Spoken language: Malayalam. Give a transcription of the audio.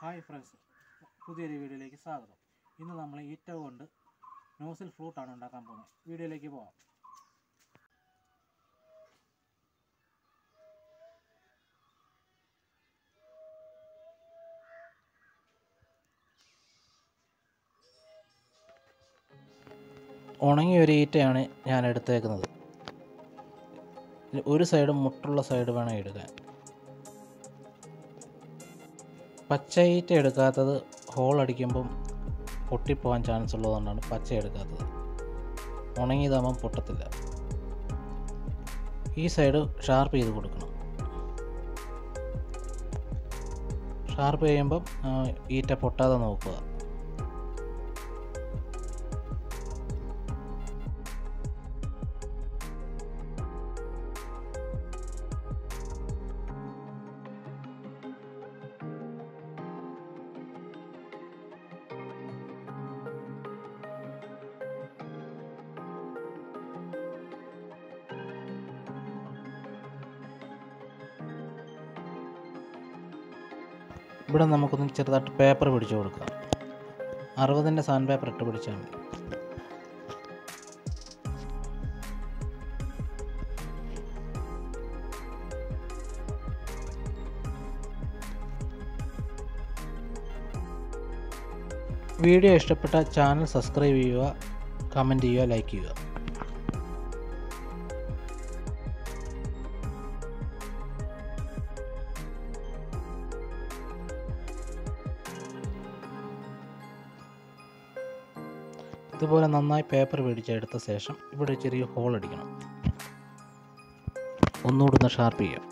ഹായ് ഫ്രണ്ട്സ് പുതിയൊരു വീഡിയോയിലേക്ക് സ്വാഗതം ഇന്ന് നമ്മൾ ഈറ്റ കൊണ്ട് നോസിൽ ഫ്രൂട്ടാണ് ഉണ്ടാക്കാൻ പോകുന്നത് വീഡിയോയിലേക്ക് പോകാം ഉണങ്ങിയ ഒരു ഈറ്റയാണ് ഞാൻ എടുത്തേക്കുന്നത് ഇതിൽ ഒരു സൈഡ് മുട്ടുള്ള സൈഡ് വേണം എടുക്കാൻ പച്ച ഈറ്റ എടുക്കാത്തത് ഹോൾ അടിക്കുമ്പം പൊട്ടിപ്പോകാൻ ചാൻസ് ഉള്ളതുകൊണ്ടാണ് പച്ച എടുക്കാത്തത് ഉണങ്ങിയതാകുമ്പം പൊട്ടത്തില്ല ഈ സൈഡ് ഷാർപ്പ് ചെയ്ത് കൊടുക്കണം ഷാർപ്പ് ചെയ്യുമ്പം ആ, ഈറ്റ പൊട്ടാതെ നോക്കുക ഇവിടെ നമുക്കൊന്ന് ചെറുതായിട്ട് പേപ്പർ പിടിച്ചു കൊടുക്കാം അറുപതിൻ്റെ സാൻഡ് പേപ്പർ ഇട്ട് പിടിച്ചാൽ മതി വീഡിയോ ഇഷ്ടപ്പെട്ട ചാനൽ സബ്സ്ക്രൈബ് ചെയ്യുക കമൻറ്റ് ചെയ്യുക ലൈക്ക് ചെയ്യുക ഇതുപോലെ നന്നായി പേപ്പർ പിടിച്ചെടുത്ത ശേഷം ഇവിടെ ചെറിയ ഹോൾ അടിക്കണം ഒന്നുകൂടെ ഒന്ന് ഷാർപ്പ് ചെയ്യാം